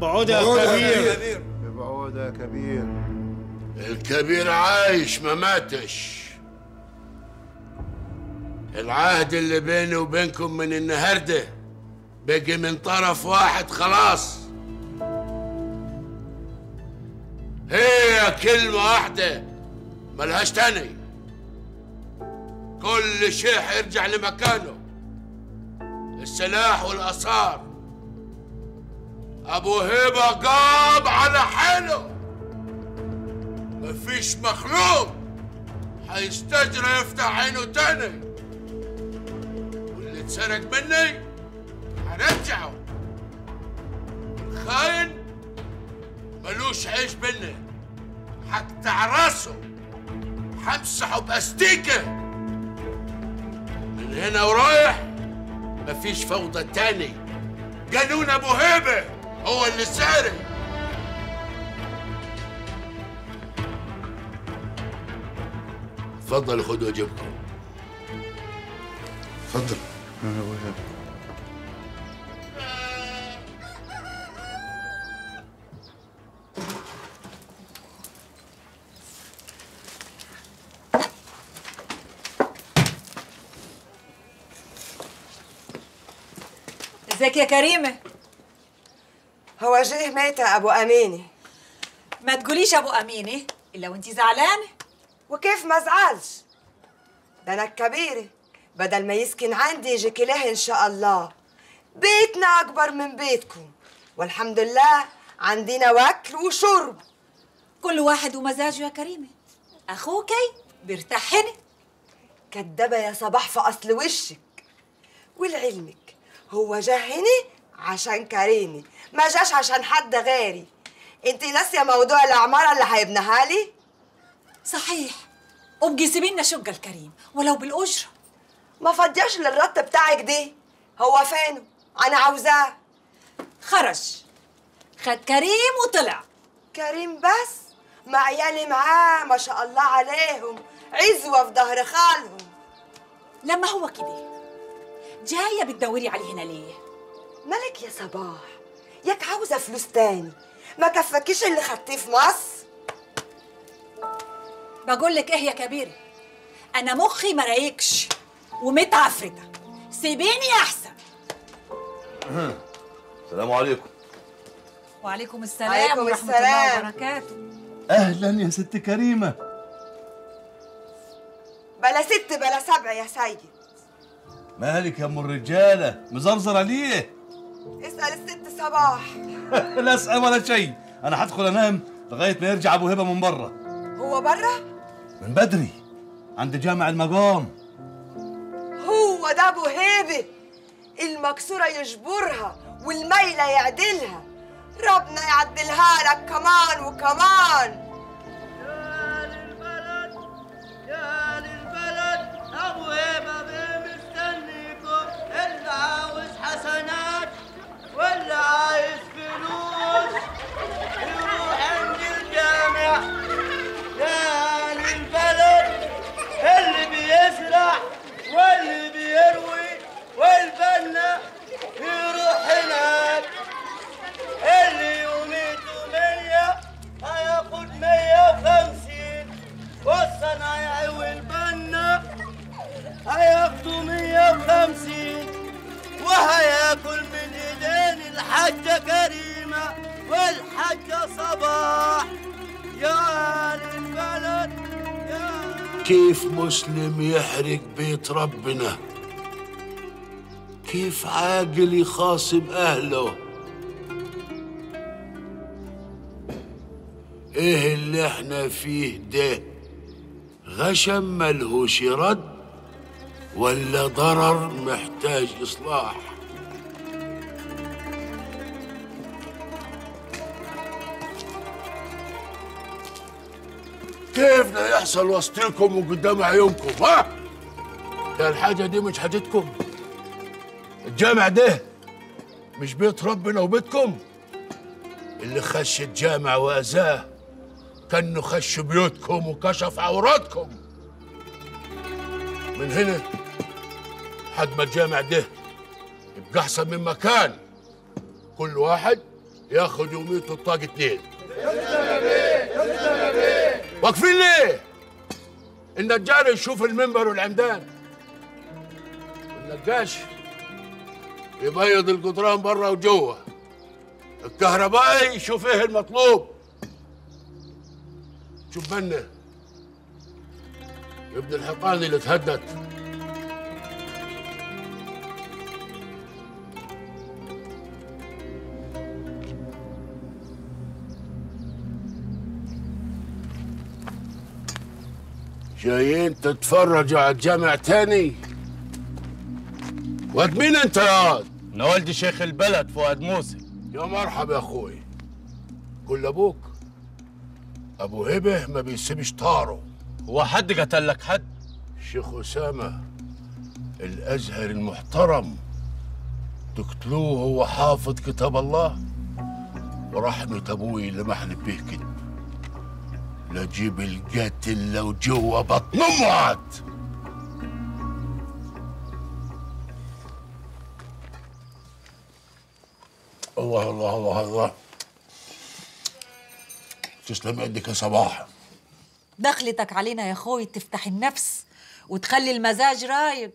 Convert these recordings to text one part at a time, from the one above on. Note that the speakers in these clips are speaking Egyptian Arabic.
بعودة يا كبير ببعودة يا كبير الكبير عايش ما ماتش العهد اللي بيني وبينكم من النهارده بقي من طرف واحد خلاص هي كلمة واحدة ملهاش تاني كل شيء هيرجع لمكانه السلاح والآثار أبو هيبة قام على حاله مفيش مخلوق هيستجرى يفتح عينه تاني واللي اتسرق مني هرجعه الخاين ملوش عيش مني هقطع راسه همسحه باستيكه من هنا ورايح مفيش فوضى تاني قانون ابو هيبه هو اللي سارق اتفضل خدوا واجبكم اتفضل انا ابو هيب ازيك يا كريمه هو جه مات ابو امينه ما تقوليش ابو امينه الا وانتي زعلانه وكيف ما زعلش ده انا الكبيره بدل ما يسكن عندي يجي كلاه ان شاء الله بيتنا اكبر من بيتكم والحمد لله عندنا واكل وشرب كل واحد ومزاجه يا كريمه اخوكي بيرتاح هنا كدابه يا صباح في اصل وشك ولعلمك هو جه هنا عشان كريمي ما جاش عشان حد غيري انت ناسيه موضوع العماره اللي هيبنيها لي صحيح وبقي سيبينا شقه الكريم ولو بالاجره ما فضياش للرط بتاعك دي هو فينه انا عاوزاه خرج خد كريم وطلع كريم بس ما عيالي معاه ما شاء الله عليهم عزوه في ظهر خالهم لما هو كده جايه بتدوري عليه هنا ليه مالك يا صباح ياك عاوزه فلوس تاني ما كفكيش اللي خدتيه في مصر بقول لك ايه يا كبيري انا مخي ما رايقش ومتعفرته سيبيني احسن السلام عليكم وعليكم السلام عليكم ورحمه السلام. الله وبركاته اهلا يا ست كريمه بلا ست بلا سبع يا سيدي مالك يا ام الرجاله مزرزره ليه اسال الست صباح لا اسال ولا شيء انا هدخل انام لغايه ما يرجع ابو هبه من بره هو بره من بدري عند جامع المقام هو ده ابو هيبه المكسوره يجبرها والميله يعدلها ربنا يعدلها لك كمان وكمان يا للبلد ابو هيبه مستنيكم اللي عاوز حسنات واللي عايز فلوس يروح عند الجامع يا للبلد اللي بيزرع واللي بيروي والبنا يروح هناك اللي يوميته مية هياخد مية وخمسين والصنايعي والبنا هياخدوا مية وخمسين وهياكل من ايدين الحاجة كريمة والحاجة صباح يا للبلد يا كيف مسلم يحرق بيت ربنا كيف عاقل يخاصم أهله ايه اللي احنا فيه ده غشم ملهوش رد ولا ضرر محتاج إصلاح كيف ده يحصل وسطكم وقدام عيونكم ها؟ يا الحاجة دي مش حاجتكم الجامع ده مش بيت ربنا وبيتكم اللي خش الجامع وأذاه كأنه خش بيوتكم وكشف عوراتكم من هنا حد ما الجامع ده يبقى أحسن من مكان كل واحد ياخد يوميته الطاق اتنين واقفين ليه؟ النجار يشوف المنبر والعمدان النقاش يبيض القطران برا وجوه الكهربائي يشوف ايه المطلوب شوف بنا ابن الحيطان اللي تهدد جايين تتفرجوا على الجامع تاني واد مين انت يا واد؟ انا والدي شيخ البلد فؤاد موسى يا مرحبا يا اخوي قول لابوك ابو هبه ما بيسيبش طاره هو حد قتل لك حد الشيخ اسامه الازهر المحترم تقتلوه هو حافظ كتاب الله ورحمة ابوي اللي ما حلف به كذب لا جيب القاتل لو جوا بطن امه عاد الله الله الله الله تسلم يدك يا صباح دخلتك علينا يا اخوي تفتح النفس وتخلي المزاج رايق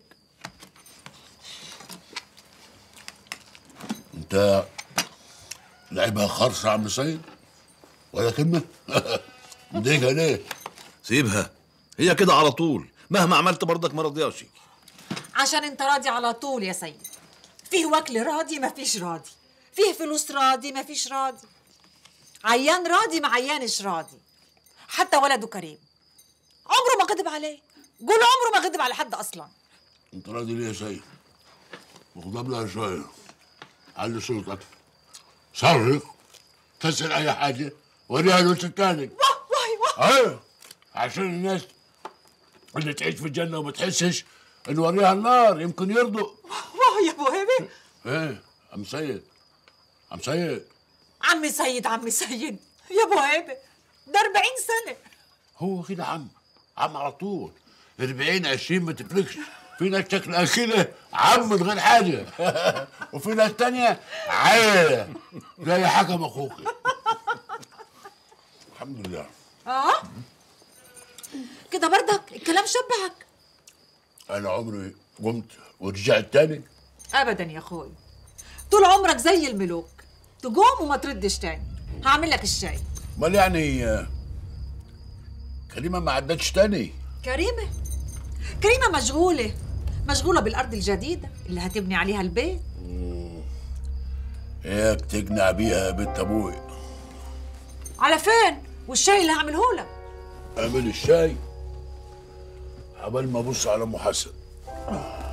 انت لعبها خرصة يا عم سيد ولا كلمة مضايقها ليه؟ سيبها هي كده على طول مهما عملت برضك ما رضياش عشان انت راضي على طول يا سيد فيه وكل راضي ما فيش راضي فيه فلوس راضي ما فيش راضي عيان راضي ما عيانش راضي حتى ولده كريم عمره ما غضب عليه قول عمره ما غضب على حد اصلا انت راضي ليه يا سيد؟ وغضب لها شوية علي صوتك صرخ كسر أي حاجة وريها الوش التاني واه واه واه ايوه عشان الناس اللي تعيش في الجنة وما تحسش نوريها النار يمكن يرضوا واه يا ابو هبه ايه عم سيد عم سيد عمي سيد عمي سيد يا ابو هبه ده 40 سنه هو كده عم عم على طول 40 20 ما تفرقش في ناس شكلها كده عم من غير حاجه وفي ناس تانية عيلة زي حكم اخوك الحمد لله اه كده برضك الكلام شبهك انا عمري قمت ورجعت تاني ابدا يا اخوي طول عمرك زي الملوك تقوم وما تردش تاني هعمل لك الشاي امال يعني آه، كريمه ما عدتش تاني كريمه كريمه مشغوله مشغوله بالارض الجديده اللي هتبني عليها البيت اياك تقنع بيها يا بنت ابوي على فين والشاي اللي هعمله لك اعمل الشاي قبل ما ابص على ام حسن